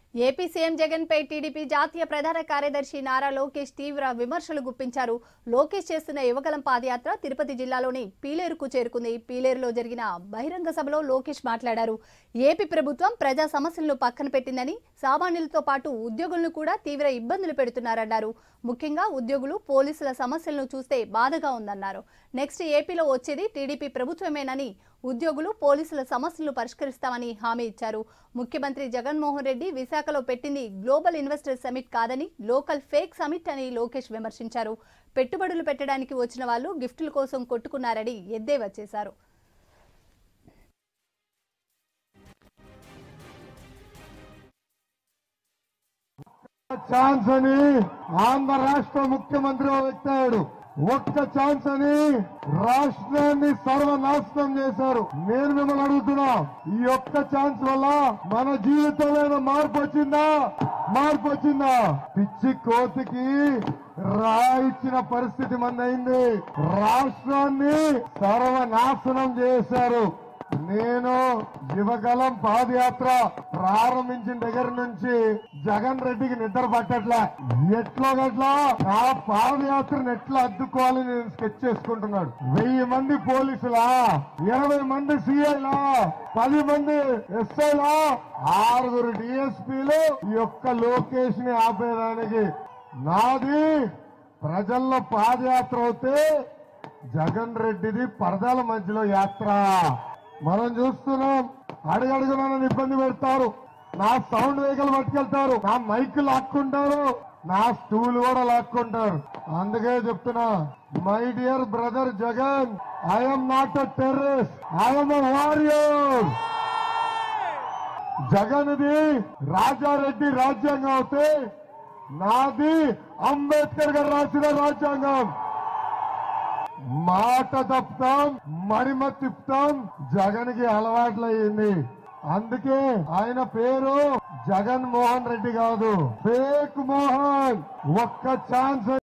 AP CM Jagan పై TDP జాతీయ ప్రధాన కార్యదర్శి నారా లోకేష్ తీవ్ర విమర్శలు గుప్పించారు లోకేష్ చేస్తున్న యువగలం పాదయాత్ర తిరుపతి జిల్లాలోని పీలేరుకు చేరుకుంది పీలేరులో జరిగిన బహిరంగ సభలో లోకేష్ మాట్లాడారు ఏపీ ప్రభుత్వం ప్రజా సమస్యలను పక్కన పెట్టిందని సామాన్యులతో పాటు ఉద్యోగులను కూడా తీవ్ర ఇబ్బందులు పెడుతున్నారన్నారు ముఖ్యంగా ఉద్యోగులు పోలీసుల సమస్యలను చూస్తే బాధగా ఉందన్నారు నెక్స్ట్ ఏపీలో వచ్చేది టీడీపీ ప్రభుత్వమేనని ఉద్యోగులు పోలీసుల సమస్యలను పరిష్కరిస్తామని హామీ ఇచ్చారు ముఖ్యమంత్రి జగన్మోహన్ రెడ్డి విశాఖలో పెట్టింది గ్లోబల్ ఇన్వెస్టర్ సమిట్ కాదని లోకల్ ఫేక్ సమిట్ అని లోకేష్ విమర్శించారు పెట్టుబడులు పెట్టడానికి వచ్చిన వాళ్ళు గిఫ్టుల కోసం కొట్టుకున్నారని ఎద్దేవా చేశారు ఛాన్స్ అని ఆంధ్ర రాష్ట్ర ముఖ్యమంత్రి వ్యక్తాడు ఒక్క ఛాన్స్ అని రాష్ట్రాన్ని సర్వనాశనం చేశారు నేను మిమ్మల్ని అడుగుతున్నా ఈ ఒక్క ఛాన్స్ వల్ల మన జీవితంలో ఏమైనా మార్పు వచ్చిందా మార్పు వచ్చిందా పిచ్చి కోతికి రాయిచ్చిన పరిస్థితి మన అయింది రాష్ట్రాన్ని సర్వనాశనం చేశారు నేను యువగలం పాదయాత్ర ప్రారంభించిన దగ్గర నుంచి జగన్ రెడ్డికి నిద్ర పట్టట్లే ఎట్లో గట్లా నా పాదయాత్రను ఎట్లా అడ్డుకోవాలని నేను స్కెచ్ చేసుకుంటున్నాడు వెయ్యి మంది పోలీసులా ఇరవై మంది సిఐలా పది మంది ఎస్ఐలా ఆరుగురు డిఎస్పీలు ఈ యొక్క లోకేష్ ని ఆపేదానికి నాది ప్రజల్లో పాదయాత్ర అవుతే జగన్ రెడ్డిది పరదాల మధ్యలో యాత్ర మనం చూస్తున్నాం అడుగడుగున నన్ను ఇబ్బంది పెడతారు నా సౌండ్ వెహికల్ పట్టుకెళ్తారు నా మైక్ లాక్కుంటారు నా స్టూల్ కూడా లాక్కుంటారు అందుకే చెప్తున్నా my dear brother Jagan I'm not a terrorist I'm a warrior జగన్ది రాజారెడ్డి రాజ్యాంగం అవుతే నాది అంబేద్కర్ గారు రాసిన రాజ్యాంగం మాట తప్పుతాం మడిమ తిప్పుతాం జగన్ కి అలవాట్లయింది అందుకే ఆయన పేరు జగన్ మోహన్ రెడ్డి కాదు ఫేక్ మోహన్ ఒక్క ఛాన్స్